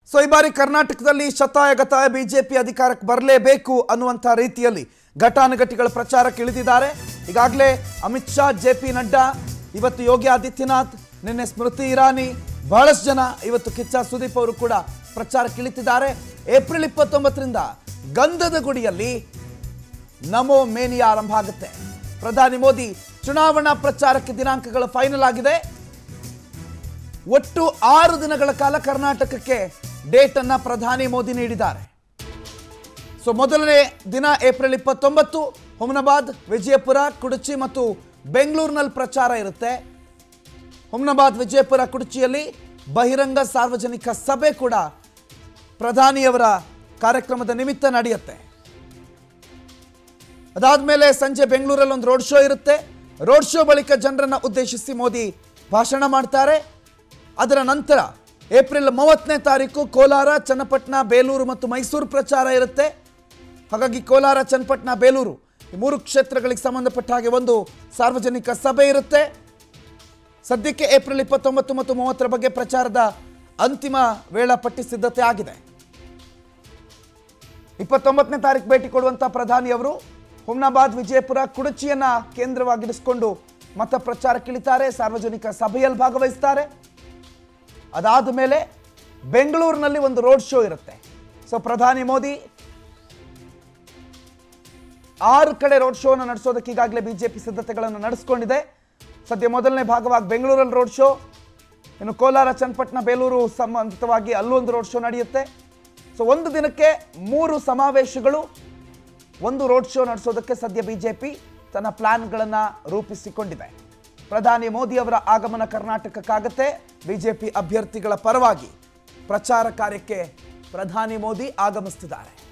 so ಈ ಬಾರಿ ಕರ್ನಾಟಕದಲ್ಲಿ ಶತಾಯ ಗತಾಯ ಬಿಜೆಪಿ ಅಧಿಕಾರಕ್ಕೆ ಬರಲೇಬೇಕು ಅನ್ನುವಂಥ ರೀತಿಯಲ್ಲಿ ಘಟಾನುಘಟಿಗಳ ಪ್ರಚಾರಕ್ಕೆ ಇಳಿದಿದ್ದಾರೆ ಈಗಾಗಲೇ ಅಮಿತ್ ಶಾ ಜೆ ಪಿ ನಡ್ಡಾ ಇವತ್ತು ಯೋಗಿ ಆದಿತ್ಯನಾಥ್ ನಿನ್ನೆ ಸ್ಮೃತಿ ಇರಾನಿ ಬಹಳಷ್ಟು ಜನ ಇವತ್ತು ಕಿಚ್ಚ ಸುದೀಪ್ ಅವರು ಕೂಡ ಪ್ರಚಾರಕ್ಕೆ ಇಳಿತಿದ್ದಾರೆ ಏಪ್ರಿಲ್ ಇಪ್ಪತ್ತೊಂಬತ್ತರಿಂದ ಗಂಧದ ಗುಡಿಯಲ್ಲಿ ನಮೋ ಮೇನಿಯಾ ಆರಂಭ ಆಗುತ್ತೆ ಪ್ರಧಾನಿ ಮೋದಿ ಚುನಾವಣಾ ಪ್ರಚಾರಕ್ಕೆ ದಿನಾಂಕಗಳು ಫೈನಲ್ ಆಗಿದೆ ಒಟ್ಟು ಆರು ದಿನಗಳ ಕಾಲ ಕರ್ನಾಟಕಕ್ಕೆ ಡೇಟ್ ಅನ್ನ ಪ್ರಧಾನಿ ಮೋದಿ ನೀಡಿದ್ದಾರೆ ಸೊ ಮೊದಲನೇ ದಿನ ಏಪ್ರಿಲ್ ಇಪ್ಪತ್ತೊಂಬತ್ತು ಹುಮ್ನಾಬಾದ್ ವಿಜಯಪುರ ಕುಡಚಿ ಮತ್ತು ಬೆಂಗಳೂರಿನಲ್ಲಿ ಪ್ರಚಾರ ಇರುತ್ತೆ ಹುಮ್ನಾಬಾದ್ ವಿಜಯಪುರ ಕುಡಚಿಯಲ್ಲಿ ಬಹಿರಂಗ ಸಾರ್ವಜನಿಕ ಸಭೆ ಕೂಡ ಪ್ರಧಾನಿಯವರ ಕಾರ್ಯಕ್ರಮದ ನಿಮಿತ್ತ ನಡೆಯುತ್ತೆ ಅದಾದ್ಮೇಲೆ ಸಂಜೆ ಬೆಂಗಳೂರಲ್ಲಿ ಒಂದು ರೋಡ್ ಶೋ ಇರುತ್ತೆ ರೋಡ್ ಶೋ ಬಳಿಕ ಜನರನ್ನ ಉದ್ದೇಶಿಸಿ ಮೋದಿ ಭಾಷಣ ಮಾಡ್ತಾರೆ ಅದರ ನಂತರ ಏಪ್ರಿಲ್ ಮೂವತ್ತನೇ ತಾರೀಕು ಕೋಲಾರ ಚನ್ನಪಟ್ಟಣ ಬೇಲೂರು ಮತ್ತು ಮೈಸೂರು ಪ್ರಚಾರ ಇರುತ್ತೆ ಹಾಗಾಗಿ ಕೋಲಾರ ಚನ್ನಪಟ್ಟಣ ಬೇಲೂರು ಈ ಮೂರು ಕ್ಷೇತ್ರಗಳಿಗೆ ಸಂಬಂಧಪಟ್ಟ ಹಾಗೆ ಒಂದು ಸಾರ್ವಜನಿಕ ಸಭೆ ಇರುತ್ತೆ ಸದ್ಯಕ್ಕೆ ಏಪ್ರಿಲ್ ಇಪ್ಪತ್ತೊಂಬತ್ತು ಮತ್ತು ಮೂವತ್ತರ ಬಗ್ಗೆ ಪ್ರಚಾರದ ಅಂತಿಮ ವೇಳಾಪಟ್ಟಿ ಸಿದ್ಧತೆ ಆಗಿದೆ ಇಪ್ಪತ್ತೊಂಬತ್ತನೇ ತಾರೀಕು ಭೇಟಿ ಕೊಡುವಂತ ಪ್ರಧಾನಿ ಅವರು ಹುಮ್ನಾಬಾದ್ ವಿಜಯಪುರ ಕುಡಚಿಯನ್ನ ಕೇಂದ್ರವಾಗಿರಿಸಿಕೊಂಡು ಮತ ಪ್ರಚಾರಕ್ಕಿಳಿತಾರೆ ಸಾರ್ವಜನಿಕ ಸಭೆಯಲ್ಲಿ ಭಾಗವಹಿಸ್ತಾರೆ ಅದಾದ ಮೇಲೆ ಬೆಂಗಳೂರಿನಲ್ಲಿ ಒಂದು ರೋಡ್ ಶೋ ಇರುತ್ತೆ ಸೊ ಪ್ರಧಾನಿ ಮೋದಿ ಆರು ಕಡೆ ರೋಡ್ ಶೋನ ನಡೆಸೋದಕ್ಕೆ ಈಗಾಗಲೇ ಬಿಜೆಪಿ ಸಿದ್ಧತೆಗಳನ್ನು ನಡೆಸ್ಕೊಂಡಿದೆ ಸದ್ಯ ಮೊದಲನೇ ಭಾಗವಾಗಿ ಬೆಂಗಳೂರಲ್ಲಿ ರೋಡ್ ಶೋ ಇನ್ನು ಕೋಲಾರ ಚನ್ನಪಟ್ಟಣ ಬೇಲೂರು ಸಂಬಂಧಿತವಾಗಿ ಅಲ್ಲೊಂದು ರೋಡ್ ಶೋ ನಡೆಯುತ್ತೆ ಸೊ ಒಂದು ದಿನಕ್ಕೆ ಮೂರು ಸಮಾವೇಶಗಳು ಒಂದು ರೋಡ್ ಶೋ ನಡೆಸೋದಕ್ಕೆ ಸದ್ಯ ಬಿಜೆಪಿ ತನ್ನ ಪ್ಲಾನ್ಗಳನ್ನು ರೂಪಿಸಿಕೊಂಡಿದೆ ಪ್ರಧಾನಿ ಮೋದಿ ಅವರ ಆಗಮನ ಕರ್ನಾಟಕಕ್ಕಾಗತ್ತೆ ಬಿಜೆಪಿ ಅಭ್ಯರ್ಥಿಗಳ ಪರವಾಗಿ ಪ್ರಚಾರ ಕಾರ್ಯಕ್ಕೆ ಪ್ರಧಾನಿ ಮೋದಿ ಆಗಮಿಸ್ತಿದ್ದಾರೆ